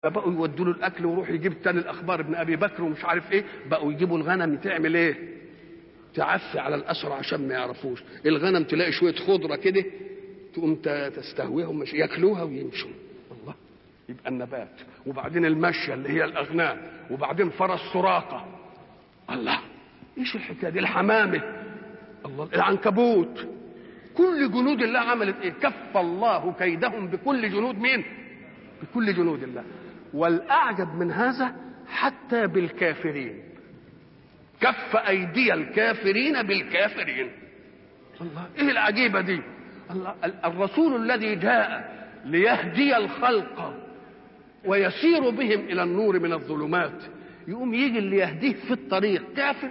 بقوا يودوا له الاكل ويروح يجيب تاني الاخبار ابن ابي بكر ومش عارف ايه بقوا يجيبوا الغنم تعمل ايه تعفي على الاسرى عشان ما يعرفوش الغنم تلاقي شويه خضره كده تقوم تستهويهم مش ياكلوها ويمشوا الله يبقى النبات وبعدين المشيه اللي هي الاغنام وبعدين فرس سراقه الله ايش الحكايه دي الحمامه الله العنكبوت كل جنود الله عملت ايه كف الله كيدهم بكل جنود مين بكل جنود الله والاعجب من هذا حتى بالكافرين كف ايدي الكافرين بالكافرين الله ايه العجيبه دي الله الرسول الذي جاء ليهدي الخلق ويسير بهم الى النور من الظلمات يقوم يجي اللي يهديه في الطريق كافر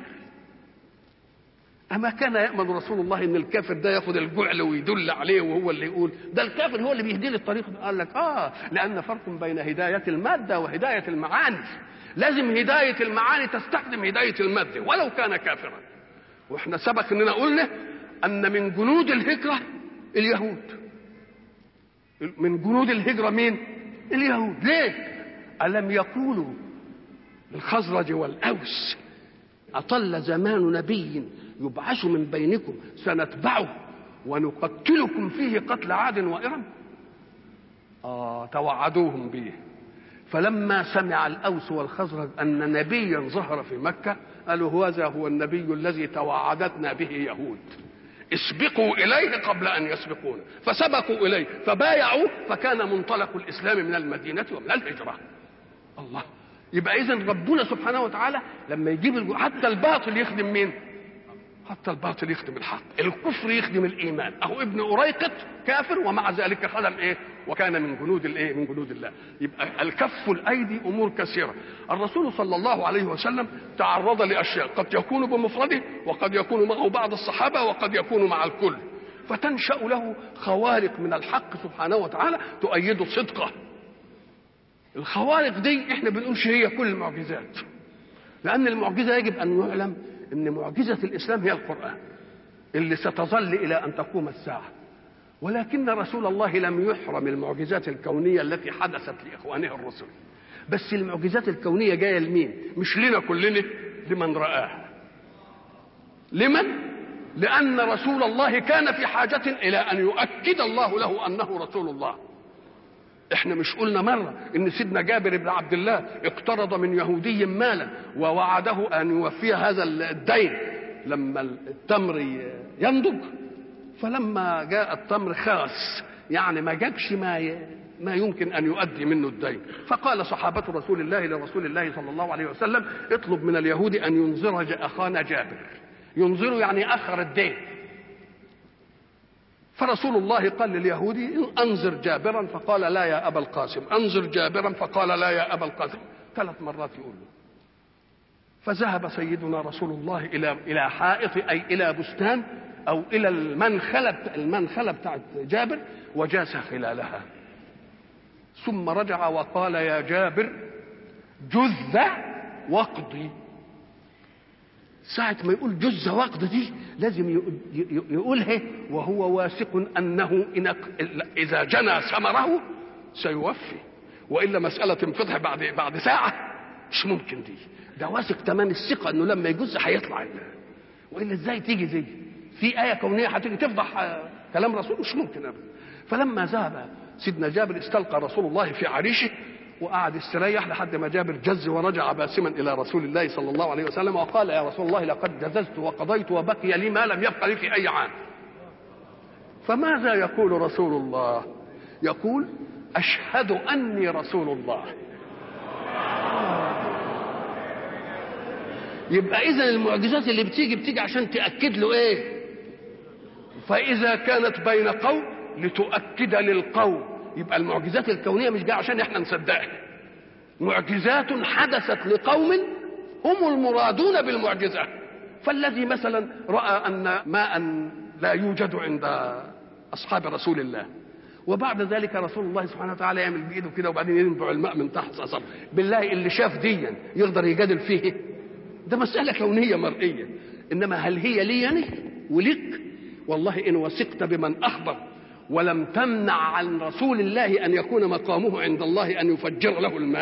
أما كان يأمن رسول الله إن الكافر ده ياخد الجعل ويدل عليه وهو اللي يقول ده الكافر هو اللي بيهدي للطريق قال لك آه لأن فرق بين هداية المادة وهداية المعاني لازم هداية المعاني تستخدم هداية المادة ولو كان كافرا واحنا سبق اننا قلنا ان من جنود الهجرة اليهود من جنود الهجرة مين اليهود ليه ألم يقولوا الخزرج والأوس أطل زمان نبي يبعث من بينكم سنتبعه ونقتلكم فيه قتل عاد وإرم آه توعدوهم به فلما سمع الأوس والخزرج أن نبيا ظهر في مكة قالوا هذا هو النبي الذي توعدتنا به يهود اسبقوا إليه قبل أن يسبقونا فسبقوا إليه فبايعوا فكان منطلق الإسلام من المدينة ومن الهجرة الله يبقى إذا ربنا سبحانه وتعالى لما يجيب حتى الباطل يخدم مين؟ حتى الباطل يخدم الحق الكفر يخدم الايمان اهو ابن أريقط كافر ومع ذلك خدم ايه وكان من جنود الايه من جنود الله يبقى الكف الايدي امور كثيره الرسول صلى الله عليه وسلم تعرض لاشياء قد يكون بمفرده وقد يكون معه بعض الصحابه وقد يكون مع الكل فتنشا له خوارق من الحق سبحانه وتعالى تؤيد صدقه الخوارق دي احنا بنقولش هي كل المعجزات لان المعجزه يجب ان يعلم ان معجزه الاسلام هي القران اللي ستظل الى ان تقوم الساعه ولكن رسول الله لم يحرم المعجزات الكونيه التي حدثت لاخوانه الرسل بس المعجزات الكونيه جايه لمين مش لنا كلنا لمن راها لمن لان رسول الله كان في حاجه الى ان يؤكد الله له انه رسول الله احنا مش قلنا مرة ان سيدنا جابر بن عبد الله اقترض من يهودي مالا ووعده ان يوفي هذا الدين لما التمر ينضج فلما جاء التمر خاس يعني ما جابش ما ما يمكن ان يؤدي منه الدين فقال صحابه رسول الله لرسول الله صلى الله عليه وسلم اطلب من اليهود ان ينظر اخانا جابر ينظر يعني اخر الدين فرسول الله قال لليهودي انظر جابرا فقال لا يا ابا القاسم انظر جابرا فقال لا يا ابا القاسم ثلاث مرات يقول له فذهب سيدنا رسول الله الى الى حائط اي الى بستان او الى المنخله المنخله بتاعت جابر وجاس خلالها ثم رجع وقال يا جابر جذ واقضي ساعة ما يقول جز وقت دي لازم يقولها وهو واثق أنه إن إذا جنى ثمره سيوفي وإلا مسألة تنفضح بعد بعد ساعة مش ممكن دي ده واثق تمام الثقة إنه لما يجز هيطلع وإلا إزاي تيجي زي في آية كونية هتيجي تفضح كلام رسول مش ممكن أبدا فلما ذهب سيدنا جابر استلقى رسول الله في عريشه وقعد يستريح لحد ما جابر جز ورجع باسما الى رسول الله صلى الله عليه وسلم وقال يا رسول الله لقد جززت وقضيت وبقي لي ما لم يبق لي في اي عام فماذا يقول رسول الله يقول اشهد اني رسول الله يبقى اذا المعجزات اللي بتيجي بتيجي عشان تاكد له ايه فاذا كانت بين قوم لتؤكد للقوم يبقى المعجزات الكونيه مش جايه عشان احنا نصدقها معجزات حدثت لقوم هم المرادون بالمعجزه فالذي مثلا راى ان ماء لا يوجد عند اصحاب رسول الله وبعد ذلك رسول الله سبحانه وتعالى يعمل بايده كده وبعدين ينبع الماء من تحت اصابه بالله اللي شاف ديا يقدر يجادل فيه ده مساله كونيه مرئيه انما هل هي لي يعني ولك والله ان وثقت بمن اخبر ولم تمنع عن رسول الله ان يكون مقامه عند الله ان يفجر له الماء